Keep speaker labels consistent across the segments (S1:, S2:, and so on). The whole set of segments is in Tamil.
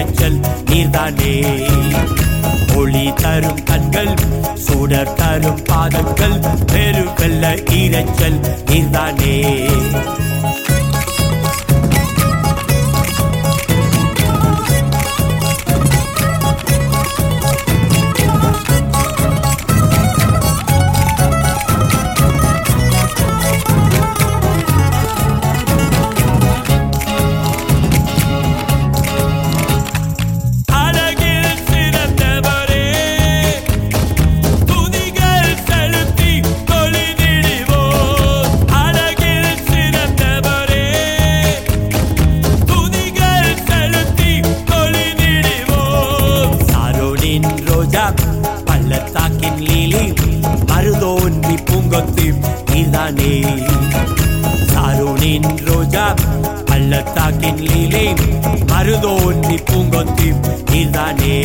S1: இரைச்சல் நீர்தானே ஒளி தரும் கண்கள் சுடர் தரும் பாதங்கள் பெருவெல்ல இரைச்சல் நீர்தானே அழகில் சிறந்தவரே துதிகள் செலுத்தி தொழுதிடுவோம் அழகில் சிறந்தவரே துதிகள் செலுத்தி தொழுதிடுவோம் சாரோனின் ரோஜா பள்ளத்தாக்கின் லீலி மருதோன்றி பூங்கொத்து நீதானே சாரோனின் ரோஜா பள்ளத்தாக்கின் லீலே மருதோன்றி பூங்கொத்தி நீர்தானே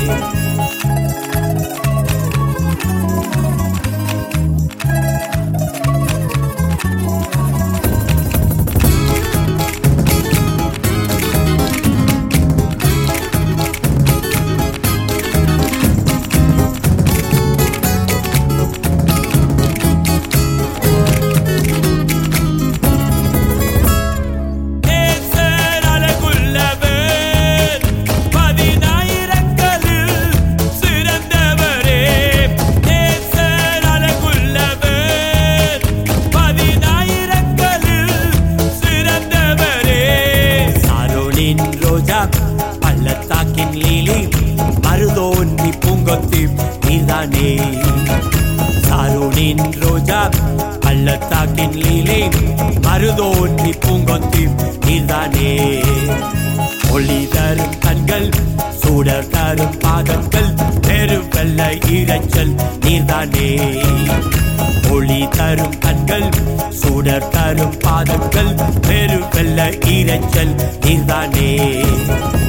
S1: நேசர் அழகுள்ளவர், பதினாயிரங்களில் சிறந்தவரே. நேசர் அழகுள்ளவர், பதினாயிரங்களில் சிறந்தவரே. சாரோனின் ரோஜா பள்ளத்தாக்கின் லீலி மருதோன்றி பூங்கொத்தி நீதானே சாரோனின் ரோஜா பள்ளத்தாக்கின் லீலே மருதோன்றி பூங்கொத்தி நீர்தானே ஒளி தரும் கண்கள் சூடர் தரும் பாதங்கள் பெருவெல்ல இரைச்சல் நீர்தானே ஒளி தரும் கண்கள் சூடர் தரும் பாதங்கள் பெருவெல்ல இரைச்சல் நீர்தானே